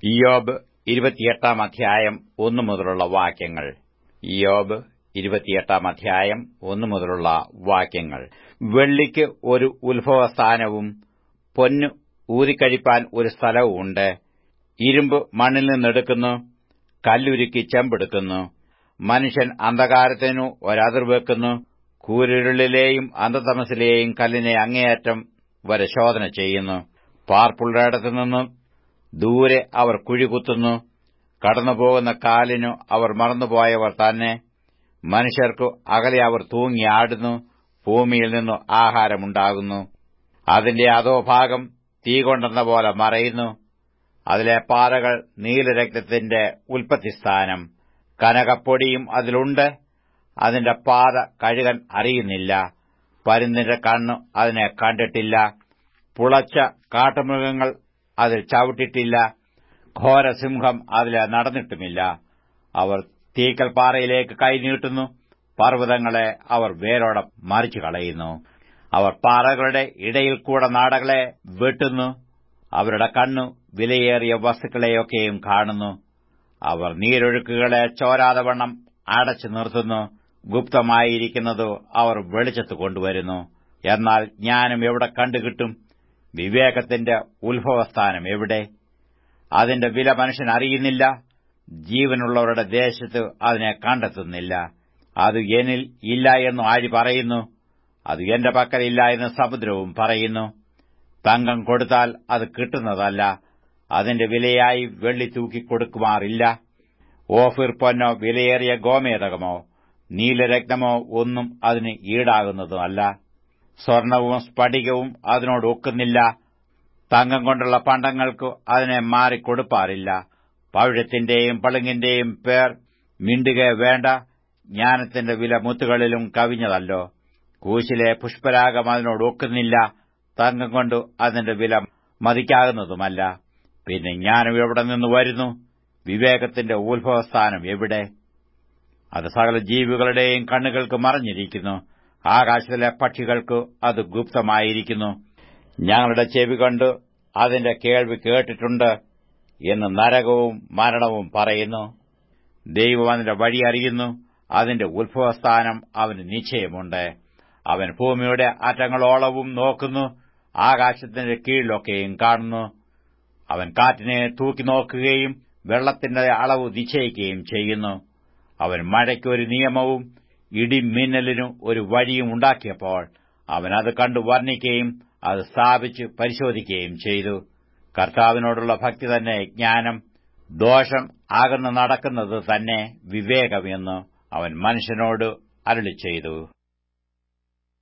ഇയോബ് ഇരുപത്തിയെട്ടാം അധ്യായം ഒന്നു മുതലുള്ള വാക്യങ്ങൾ ഇയോബ് ഇരുപത്തിയെട്ടാം അധ്യായം ഒന്നു മുതലുള്ള വാക്യങ്ങൾ വെള്ളിക്ക് ഒരു ഉത്ഭവസ്ഥാനവും പൊന്ന് ഊതിക്കഴിപ്പാൻ ഒരു സ്ഥലവും ഉണ്ട് ഇരുമ്പ് മണ്ണിൽ നിന്നെടുക്കുന്നു കല്ലുരുക്കി ചെമ്പെടുക്കുന്നു മനുഷ്യൻ അന്ധകാരത്തിനു ഒരതിർ വെക്കുന്നു കൂരിരുളിലെയും അന്ധതമസിലെയും കല്ലിനെ അങ്ങേയറ്റം വരെ ശോധന ചെയ്യുന്നു പാർപ്പുള്ളയിടത്തുനിന്ന് ദൂരെ അവർ കുഴികുത്തുന്നു കടന്നുപോകുന്ന കാലിനു അവർ മറന്നുപോയവർ തന്നെ മനുഷ്യർക്കു അകലെ അവർ തൂങ്ങിയാടുന്നു ഭൂമിയിൽ നിന്നു ആഹാരമുണ്ടാകുന്നു അതിന്റെ അധോഭാഗം തീ കൊണ്ടെന്ന പോലെ മറയുന്നു അതിലെ പാറകൾ നീലരക്തത്തിന്റെ ഉൽപ്പത്തിസ്ഥാനം കനകപ്പൊടിയും അതിലുണ്ട് അതിന്റെ പാത കഴുകൻ അറിയുന്നില്ല പരുന്തിന്റെ കണ്ണു അതിനെ കണ്ടിട്ടില്ല പുളച്ച കാട്ടുമൃഗങ്ങൾ അതിൽ ചവിട്ടിട്ടില്ല ഘോരസിംഹം അതിൽ നടന്നിട്ടുമില്ല അവർ തീക്കൽ പാറയിലേക്ക് കൈനീട്ടുന്നു പർവ്വതങ്ങളെ അവർ വേരോടെ മറിച്ചു കളയുന്നു അവർ പാറകളുടെ ഇടയിൽ കൂടെ നാടകളെ വെട്ടുന്നു അവരുടെ കണ്ണു വിലയേറിയ വസ്തുക്കളെയൊക്കെയും കാണുന്നു അവർ നീരൊഴുക്കുകളെ ചോരാതെ വണ്ണം അടച്ചു നിർത്തുന്നു ഗുപ്തമായിരിക്കുന്നതോ അവർ വെളിച്ചത്ത് കൊണ്ടുവരുന്നു എന്നാൽ ജ്ഞാനം എവിടെ കണ്ടുകിട്ടും വിവേകത്തിന്റെ ഉത്ഭവസ്ഥാനം എവിടെ അതിന്റെ വില മനുഷ്യൻ അറിയുന്നില്ല ജീവനുള്ളവരുടെ ദേശത്ത് അതിനെ കണ്ടെത്തുന്നില്ല അത് എന്നിൽ ഇല്ല എന്ന് ആഴി പറയുന്നു അത് എന്റെ പക്കലില്ല എന്ന് സമുദ്രവും പറയുന്നു തങ്കം കൊടുത്താൽ അത് കിട്ടുന്നതല്ല അതിന്റെ വിലയായി വെള്ളി തൂക്കിക്കൊടുക്കുമാറില്ല ഓഫിർ പൊന്നോ വിലയേറിയ ഗോമേതകമോ നീലരത്നമോ ഒന്നും അതിന് ഈടാകുന്നതുമല്ല സ്വർണവും സ്ഫടികവും അതിനോട് ഒക്കുന്നില്ല തങ്കം കൊണ്ടുള്ള പണ്ടങ്ങൾക്ക് അതിനെ മാറിക്കൊടുപ്പാറില്ല പവിഴത്തിന്റെയും പളുങ്ങിന്റെയും പേർ മിണ്ടുക വേണ്ട ജ്ഞാനത്തിന്റെ വില മുത്തുകളിലും കവിഞ്ഞതല്ലോ കൂശിലെ പുഷ്പരാഗം അതിനോട് ഒക്കുന്നില്ല തങ്കം കൊണ്ട് അതിന്റെ വില മതിക്കാകുന്നതുമല്ല പിന്നെ ജ്ഞാനം എവിടെ നിന്ന് വരുന്നു വിവേകത്തിന്റെ ഉത്ഭവസ്ഥാനം എവിടെ അത് സകല ജീവികളുടെയും കണ്ണുകൾക്ക് മറഞ്ഞിരിക്കുന്നു ആകാശത്തിലെ പക്ഷികൾക്ക് അത് ഗുപ്തമായിരിക്കുന്നു ഞങ്ങളുടെ ചെവി കണ്ട് അതിന്റെ കേൾവി കേട്ടിട്ടുണ്ട് എന്ന് നരകവും മരണവും പറയുന്നു ദൈവം അതിന്റെ വഴി അറിയുന്നു അതിന്റെ ഉത്ഭവസ്ഥാനം അവന് നിശ്ചയമുണ്ട് അവൻ ഭൂമിയുടെ അറ്റങ്ങളോളവും നോക്കുന്നു ആകാശത്തിന്റെ കീഴിലൊക്കെയും കാണുന്നു അവൻ കാറ്റിനെ തൂക്കി നോക്കുകയും വെള്ളത്തിന്റെ അളവ് നിശ്ചയിക്കുകയും ചെയ്യുന്നു അവൻ മഴയ്ക്കൊരു നിയമവും ഇടിമിന്നലിനും ഒരു വഴിയും ഉണ്ടാക്കിയപ്പോൾ അവൻ അത് കണ്ടു വർണ്ണിക്കുകയും അത് സ്ഥാപിച്ച് പരിശോധിക്കുകയും ചെയ്തു കർത്താവിനോടുള്ള ഭക്തി തന്നെ ജ്ഞാനം ദോഷം അകന്നു നടക്കുന്നത് തന്നെ വിവേകമെന്ന് അവൻ മനുഷ്യനോട് അരുളി ചെയ്തു